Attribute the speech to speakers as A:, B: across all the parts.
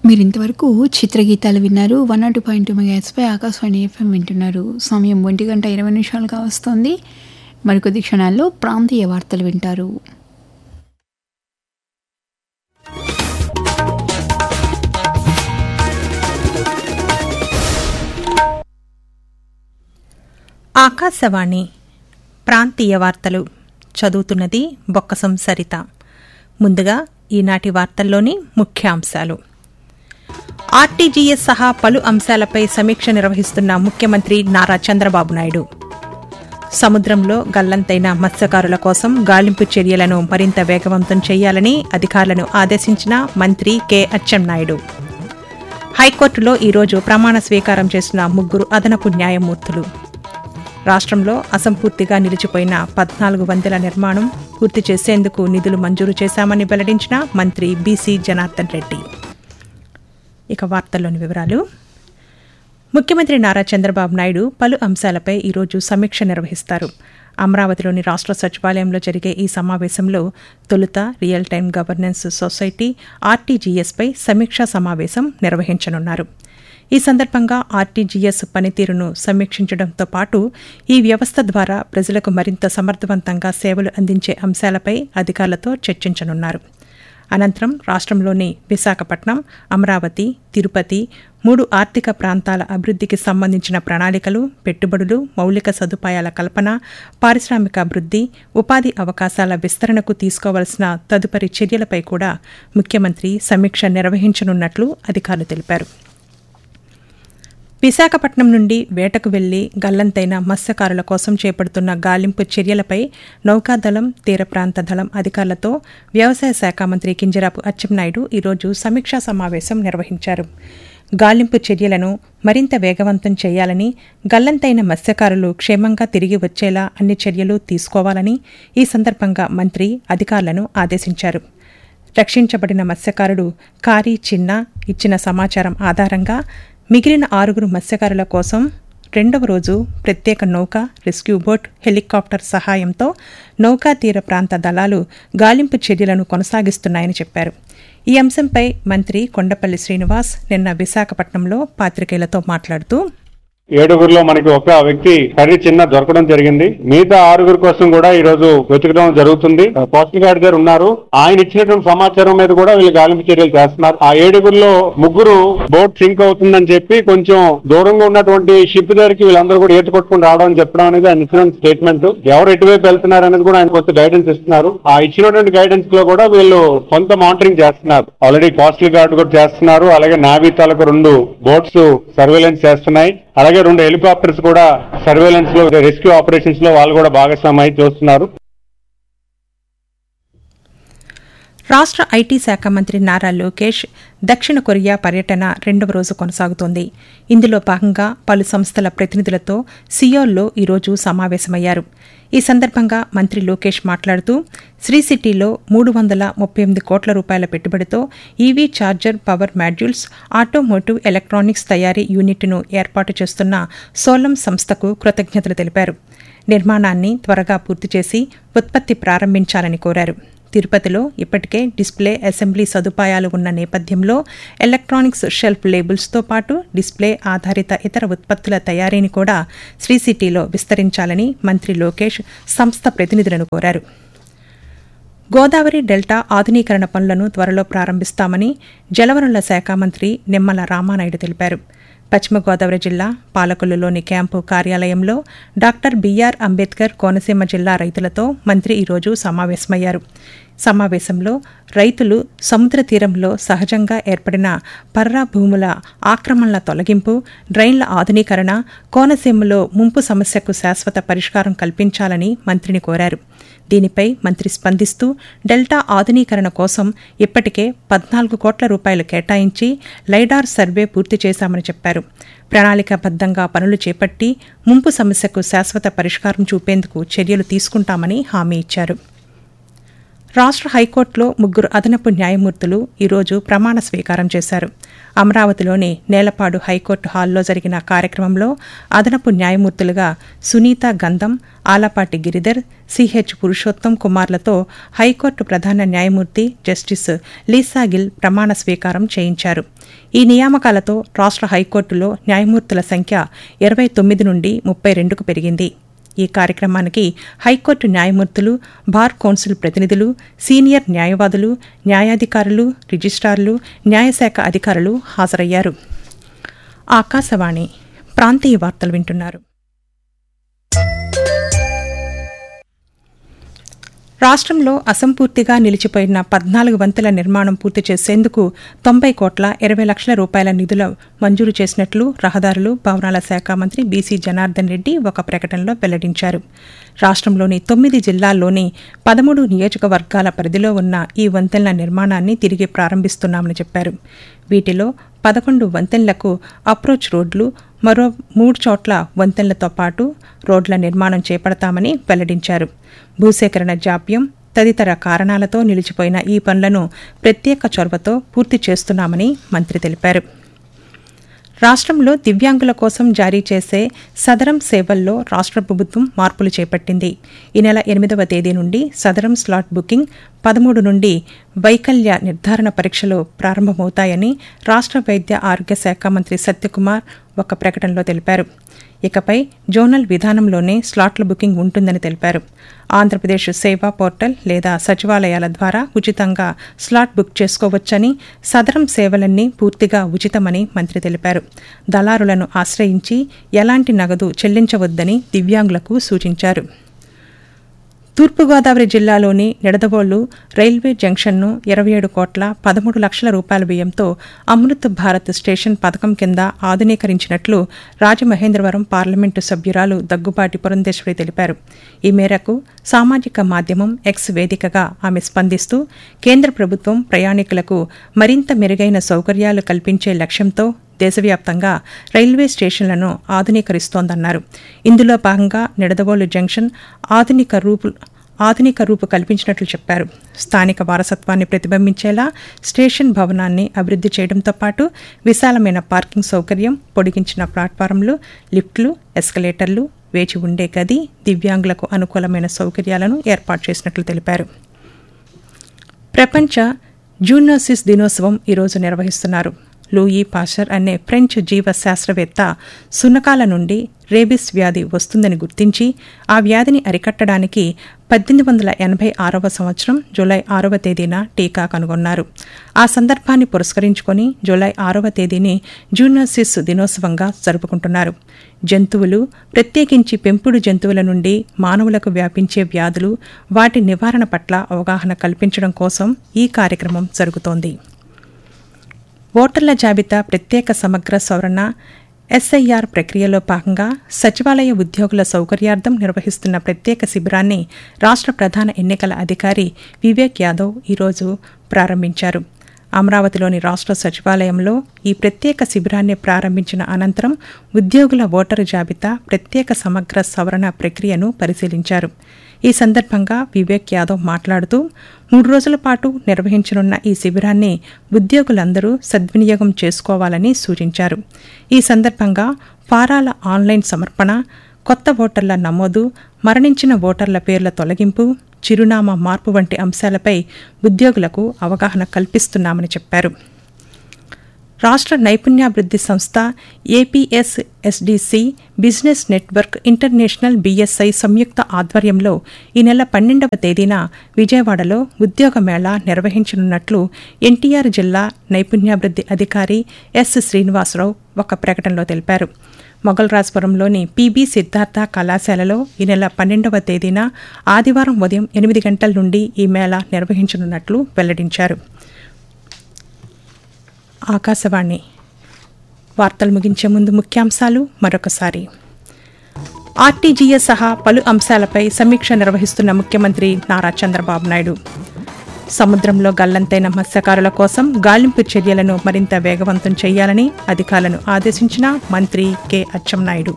A: మీరు ఇంతవరకు చిత్రగీతాలు విన్నారు వన్ నాట్ పాయింట్ టూ మెగాస్పై ఆకాశవాణి ఎఫ్ఎం వింటున్నారు సమయం ఒంటి గంట ఇరవై నిమిషాలుగా వస్తుంది మరికొద్ది క్షణాల్లో ప్రాంతీయ వార్తలు వింటారు
B: ఆకాశవాణి ప్రాంతీయ వార్తలు చదువుతున్నది బొక్కసం సరిత ముందుగా ఈనాటి వార్తల్లోని ముఖ్యాంశాలు ఆర్టీజీఎస్ సహా పలు అంశాలపై సమీక్ష నిర్వహిస్తున్న ముఖ్యమంత్రి నారా చంద్రబాబు నాయుడు సముద్రంలో గల్లంతైన మత్స్యకారుల కోసం గాలింపు చర్యలను మరింత వేగవంతం చేయాలని అధికారులను ఆదేశించిన మంత్రి కె అచ్చెన్నాయుడు హైకోర్టులో ఈరోజు ప్రమాణ స్వీకారం చేసిన ముగ్గురు అదనపు న్యాయమూర్తులు రాష్ట్రంలో అసంపూర్తిగా నిలిచిపోయిన పద్నాలుగు వందల నిర్మాణం పూర్తి చేసేందుకు నిధులు మంజూరు చేశామని వెల్లడించిన మంత్రి బీసీ జనార్దన్ రెడ్డి ఇక వార్తల్లోని వివరాలు ముఖ్యమంత్రి నారా చంద్రబాబు నాయుడు పలు అంశాలపై ఈరోజు సమీక్ష నిర్వహిస్తారు అమరావతిలోని రాష్ట్ర సచివాలయంలో జరిగే ఈ సమావేశంలో తొలుత రియల్ టైం గవర్నెన్స్ సొసైటీ ఆర్టీజీఎస్పై సమీక్షా సమావేశం నిర్వహించనున్నారు ఈ సందర్భంగా ఆర్టీజీఎస్ పనితీరును సమీక్షించడంతో పాటు ఈ వ్యవస్థ ద్వారా ప్రజలకు మరింత సమర్థవంతంగా సేవలు అందించే అంశాలపై అధికారులతో చర్చించనున్నారు అనంతరం రాష్ట్రంలోని విశాఖపట్నం అమరావతి తిరుపతి మూడు ఆర్థిక ప్రాంతాల అభివృద్ధికి సంబంధించిన ప్రణాళికలు పెట్టుబడులు మౌలిక సదుపాయాల కల్పన పారిశ్రామిక అభివృద్ధి ఉపాధి అవకాశాల విస్తరణకు తీసుకోవలసిన తదుపరి చర్యలపై కూడా ముఖ్యమంత్రి సమీక్ష నిర్వహించనున్నట్లు అధికారులు తెలిపారు విశాఖపట్నం నుండి వేటకు వెళ్లి గల్లంతైన మత్స్యకారుల కోసం చేపడుతున్న గాలింపు చర్యలపై నౌకాదళం తీర ప్రాంత దళం అధికారులతో వ్యవసాయ శాఖ మంత్రి కింజరాపు అచ్చెన్నాయుడు ఈరోజు సమీక్షా సమావేశం నిర్వహించారు గాలింపు చర్యలను మరింత వేగవంతం చేయాలని గల్లంతైన మత్స్యకారులు క్షేమంగా తిరిగి వచ్చేలా అన్ని చర్యలు తీసుకోవాలని ఈ సందర్భంగా మంత్రి అధికారులను ఆదేశించారు రక్షించబడిన మత్స్యకారుడు కారీ చిన్న ఇచ్చిన సమాచారం ఆధారంగా మిగిలిన ఆరుగురు మత్స్యకారుల కోసం రెండవ రోజు ప్రత్యేక నౌక రెస్క్యూ బోట్ హెలికాప్టర్ సహాయంతో నౌకా తీర ప్రాంత దళాలు గాలింపు చర్యలను కొనసాగిస్తున్నాయని చెప్పారు ఈ అంశంపై మంత్రి కొండపల్లి శ్రీనివాస్ నిన్న విశాఖపట్నంలో పాత్రికేయులతో మాట్లాడుతూ
C: ఏడుగురిలో మనకి ఒక వ్యక్తి కర్రీ చిన్న దొరకడం జరిగింది మిగతా ఆరుగురు కోసం కూడా ఈ రోజు వెతకడం జరుగుతుంది పోస్టల్ గార్డ్ గారు ఉన్నారు ఆయన ఇచ్చినటువంటి సమాచారం మీద కూడా వీళ్ళు గాలింపు చర్యలు చేస్తున్నారు ఆ ఏడుగురిలో ముగ్గురు బోట్ సింక్ అవుతుందని చెప్పి కొంచెం దూరంగా ఉన్నటువంటి షిప్ దగ్గరికి వీళ్ళందరూ కూడా ఈత కొట్టుకుని రావడం అని చెప్పడం అనేది ఆయన ఇచ్చిన స్టేట్మెంట్ ఎవరు ఎటువైపు వెళ్తున్నారు అనేది కూడా ఆయన కొంత గైడెన్స్ ఇస్తున్నారు ఆ ఇచ్చినటువంటి గైడెన్స్ లో కూడా వీళ్ళు కొంత మానిటరింగ్ చేస్తున్నారు ఆల్రెడీ కోస్టల్ గార్డ్ కూడా చేస్తున్నారు అలాగే నావీ తాలూకు రెండు బోట్స్ సర్వేలెన్స్ చేస్తున్నాయి అలాగే రెండు హెలికాప్టర్స్ కూడా సర్వేలెన్స్ లో రెస్క్యూ ఆపరేషన్స్ లో వాళ్ళు కూడా భాగస్వామ్యం చూస్తున్నారు
B: రాష్ట్ర ఐటీ శాఖ మంత్రి నారా లోకేష్ దక్షిణ కొరియా పర్యటన రెండవ రోజు కొనసాగుతోంది ఇందులో భాగంగా పలు సంస్థల ప్రతినిధులతో సియోల్లో ఈరోజు సమావేశమయ్యారు ఈ సందర్భంగా మంత్రి లోకేష్ మాట్లాడుతూ శ్రీ సిటీలో మూడు వందల ముప్పై ఎనిమిది కోట్ల రూపాయల పెట్టుబడితో EV charger power modules automotive electronics తయారీ యూనిట్ను ఏర్పాటు చేస్తున్న సోలం సంస్థకు కృతజ్ఞతలు తెలిపారు నిర్మాణాన్ని త్వరగా పూర్తి చేసి ఉత్పత్తి ప్రారంభించాలని కోరారు తిరుపతిలో ఇప్పటికే డిస్ప్లే అసెంబ్లీ సదుపాయాలు ఉన్న నేపథ్యంలో ఎలక్ట్రానిక్స్ షెల్ఫ్ లేబుల్స్తో పాటు డిస్ప్లే ఆధారిత ఇతర ఉత్పత్తుల తయారీని కూడా శ్రీ సిటీలో విస్తరించాలని మంత్రి లోకేష్ సంస్థ ప్రతినిధులను కోరారు గోదావరి డెల్టా ఆధునీకరణ పనులను త్వరలో ప్రారంభిస్తామని జలవనరుల శాఖ మంత్రి నిమ్మల రామానాయుడు తెలిపారు పశ్చిమ గోదావరి జిల్లా పాలకొల్లులోని క్యాంపు కార్యాలయంలో డాక్టర్ బీఆర్ అంబేద్కర్ కోనసీమ జిల్లా రైతులతో మంత్రి ఈరోజు సమావేశమయ్యారు సమావేశంలో రైతులు సముద్ర తీరంలో సహజంగా ఏర్పడిన పర్రా భూముల ఆక్రమణల తొలగింపు డ్రైన్ల ఆధునీకరణ కోనసీమలో ముంపు సమస్యకు శాశ్వత పరిష్కారం కల్పించాలని మంత్రిని కోరారు దీనిపై మంత్రి స్పందిస్తూ డెల్టా ఆధునీకరణ కోసం ఇప్పటికే పద్నాలుగు కోట్ల రూపాయలు కేటాయించి లైడార్ సర్వే పూర్తి చేశామని చెప్పారు ప్రణాళికాబద్దంగా పనులు చేపట్టి ముంపు సమస్యకు శాశ్వత పరిష్కారం చూపేందుకు చర్యలు తీసుకుంటామని హామీ ఇచ్చారు రాష్ట్ర హైకోర్టులో ముగ్గురు అదనపు న్యాయమూర్తులు ఈరోజు ప్రమాణ స్వీకారం చేశారు అమరావతిలోని నేలపాడు హైకోర్టు హాల్లో జరిగిన కార్యక్రమంలో అదనపు న్యాయమూర్తులుగా సునీత గంధం ఆలపాటి గిరిధర్ సిహెచ్ పురుషోత్తం కుమార్లతో హైకోర్టు ప్రధాన న్యాయమూర్తి జస్టిస్ లీసా గిల్ ప్రమాణ స్వీకారం చేయించారు ఈ నియామకాలతో రాష్ట్ర హైకోర్టులో న్యాయమూర్తుల సంఖ్య ఇరవై తొమ్మిది నుండి ముప్పై రెండుకు పెరిగింది ఈ కార్యక్రమానికి హైకోర్టు న్యాయమూర్తులు బార్ కౌన్సిల్ ప్రతినిధులు సీనియర్ న్యాయవాదులు న్యాయాధికారులు రిజిస్ట్రార్లు న్యాయశాఖ అధికారులు హాజరయ్యారు ఆకాశవాణి ప్రాంతీయ వార్తలు వింటున్నారు రాష్ట్రంలో అసంపూర్తిగా నిలిచిపోయిన పద్నాలుగు వంతుల నిర్మాణం పూర్తి చేసేందుకు తొంభై కోట్ల ఇరవై లక్షల రూపాయల నిధుల మంజూరు చేసినట్లు రహదారులు భవనాల శాఖ మంత్రి బీసీ జనార్దన్ రెడ్డి ఒక ప్రకటనలో వెల్లడించారు రాష్ట్రంలోని తొమ్మిది జిల్లాల్లోని పదమూడు నియోజకవర్గాల పరిధిలో ఉన్న ఈ వంతెనల నిర్మాణాన్ని తిరిగి ప్రారంభిస్తున్నామని చెప్పారు వీటిలో పదకొండు వంతెనలకు అప్రోచ్ రోడ్లు మరో మూడు చోట్ల వంతెనలతో పాటు రోడ్ల నిర్మాణం చేపడతామని వెల్లడించారు భూసేకరణ జాప్యం తదితర కారణాలతో నిలిచిపోయిన ఈ పనులను ప్రత్యేక చొరవతో పూర్తి చేస్తున్నామని మంత్రి తెలిపారు రాష్ట్రంలో దివ్యాంగుల కోసం జారీ చేసే సదరం సేవల్లో రాష్ట్ర ప్రభుత్వం మార్పులు చేపట్టింది ఈ నెల ఎనిమిదవ తేదీ నుండి సదరం స్లాట్ బుకింగ్ పదమూడు నుండి వైకల్య నిర్ధారణ పరీక్షలు ప్రారంభమవుతాయని రాష్ట్ర వైద్య ఆరోగ్య శాఖ మంత్రి సత్యకుమార్ ఒక ప్రకటనలో తెలిపారు ఇకపై జోనల్ విధానంలోనే స్లాట్ల బుకింగ్ ఉంటుందని తెలిపారు ఆంధ్రప్రదేశ్ సేవా పోర్టల్ లేదా సచివాలయాల ద్వారా ఉచితంగా స్లాట్ బుక్ చేసుకోవచ్చని సదరం సేవలన్నీ పూర్తిగా ఉచితమని మంత్రి తెలిపారు దళారులను ఆశ్రయించి ఎలాంటి నగదు చెల్లించవద్దని దివ్యాంగులకు సూచించారు తూర్పుగోదావరి జిల్లాలోని నిడదవోలు రైల్వే జంక్షన్ను ఇరవై ఏడు కోట్ల పదమూడు లక్షల రూపాయల వ్యయంతో అమృత్ భారత్ స్టేషన్ పథకం కింద ఆధునీకరించినట్లు రాజమహేంద్రవరం పార్లమెంటు సభ్యురాలు దగ్గుబాటి పురంధేశ్వరి తెలిపారు ఈ మేరకు సామాజిక మాధ్యమం ఎక్స్ వేదికగా ఆమె స్పందిస్తూ కేంద్ర ప్రభుత్వం ప్రయాణికులకు మరింత మెరుగైన సౌకర్యాలు కల్పించే లక్ష్యంతో దేశవ్యాప్తంగా రైల్వే స్టేషన్లను ఆధునీకరిస్తోందన్నారు ఇందులో భాగంగా నిడదవోలు జంక్షన్ ఆధునిక రూపు ఆధునిక రూపు కల్పించినట్లు చెప్పారు స్థానిక వారసత్వాన్ని ప్రతిబింబించేలా స్టేషన్ భవనాన్ని అభివృద్ధి చేయడంతో పాటు విశాలమైన పార్కింగ్ సౌకర్యం పొడిగించిన ప్లాట్ఫారంలు లిఫ్ట్లు ఎస్కలేటర్లు వేచి ఉండే గది దివ్యాంగులకు అనుకూలమైన సౌకర్యాలను ఏర్పాటు చేసినట్లు తెలిపారు ప్రపంచ జూనోసిస్ దినోత్సవం ఈరోజు నిర్వహిస్తున్నారు లూయి పాషర్ అనే ఫ్రెంచ్ జీవ శాస్త్రవేత్త సునకాల నుండి రేబిస్ వ్యాధి వస్తుందని గుర్తించి ఆ వ్యాధిని అరికట్టడానికి పద్దెనిమిది వందల ఎనభై ఆరవ సంవత్సరం జూలై ఆరవ తేదీన టీకా కనుగొన్నారు ఆ సందర్భాన్ని పురస్కరించుకొని జూలై ఆరవ తేదీని జూనోసిస్ దినోత్సవంగా జరుపుకుంటున్నారు జంతువులు ప్రత్యేకించి పెంపుడు జంతువుల నుండి మానవులకు వ్యాపించే వ్యాధులు వాటి నివారణ పట్ల అవగాహన కల్పించడం కోసం ఈ కార్యక్రమం జరుగుతోంది ఓటర్ల జాబితా ప్రత్యేక సమగ్ర సవరణ ఎస్ఐఆర్ ప్రక్రియలో భాగంగా సచివాలయ ఉద్యోగుల సౌకర్యార్థం నిర్వహిస్తున్న ప్రత్యేక శిబిరాన్ని రాష్ట్ర ప్రధాన ఎన్నికల అధికారి వివేక్ యాదవ్ ఈరోజు ప్రారంభించారు అమరావతిలోని రాష్ట్ర సచివాలయంలో ఈ ప్రత్యేక శిబిరాన్ని ప్రారంభించిన అనంతరం ఉద్యోగుల ఓటరు జాబితా ప్రత్యేక సమగ్ర సవరణ ప్రక్రియను పరిశీలించారు ఈ సందర్భంగా వివేక్ యాదవ్ మాట్లాడుతూ మూడు రోజుల పాటు నిర్వహించనున్న ఈ శిబిరాన్ని ఉద్యోగులందరూ సద్వినియోగం చేసుకోవాలని సూచించారు ఈ సందర్భంగా ఫారాల ఆన్లైన్ సమర్పణ కొత్త ఓటర్ల నమోదు మరణించిన ఓటర్ల పేర్ల తొలగింపు చిరునామా మార్పు వంటి అంశాలపై ఉద్యోగులకు అవగాహన కల్పిస్తున్నామని చెప్పారు రాష్ట్ర నైపుణ్యాభివృద్ధి సంస్థ APS SDC Business Network International BSI సంయుక్త ఆధ్వర్యంలో ఈ నెల పన్నెండవ తేదీన విజయవాడలో ఉద్యోగ మేళా నిర్వహించనున్నట్లు ఎన్టీఆర్ జిల్లా నైపుణ్యాభివృద్ధి అధికారి ఎస్ శ్రీనివాసరావు ఒక ప్రకటనలో తెలిపారు మొగల్రాజ్పురంలోని పీబీ సిద్ధార్థ కళాశాలలో ఈ నెల పన్నెండవ తేదీన ఆదివారం ఉదయం ఎనిమిది గంటల నుండి ఈ మేళా నిర్వహించనున్నట్లు వెల్లడించారు ఆకాశవాణి వార్తలు ముగించే ముందు ముఖ్యాంశాలు మరొకసారి ఆర్టీజీఎస్ సహా పలు అంశాలపై సమీక్ష నిర్వహిస్తున్న ముఖ్యమంత్రి నారా చంద్రబాబు నాయుడు సముద్రంలో గల్లంతైన మత్స్యకారుల కోసం గాలింపు చర్యలను మరింత వేగవంతం చేయాలని అధికారులను ఆదేశించిన మంత్రి కె అచ్చెన్నాయుడు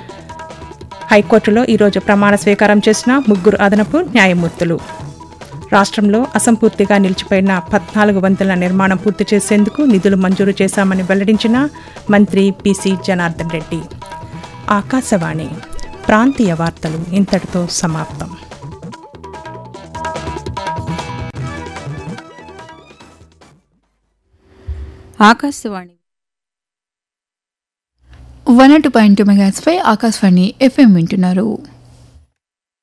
B: హైకోర్టులో ఈరోజు ప్రమాణ స్వీకారం చేసిన ముగ్గురు అదనపు న్యాయమూర్తులు రాష్ట్రంలో అసంపూర్తిగా నిలిచిపోయిన పద్నాలుగు వంతుల నిర్మాణం పూర్తి చేసేందుకు నిధులు మంజూరు చేశామని వెల్లడించిన మంత్రి పిసి జనార్దన్ రెడ్డి ఆకాశవాణి ప్రాంతీయ వార్తలు ఇంతటితో సమాప్తం
D: Akashvani
A: one two point two మెగాస్పై ఆకాశవాణి ఎఫ్ఎం వింటున్నారు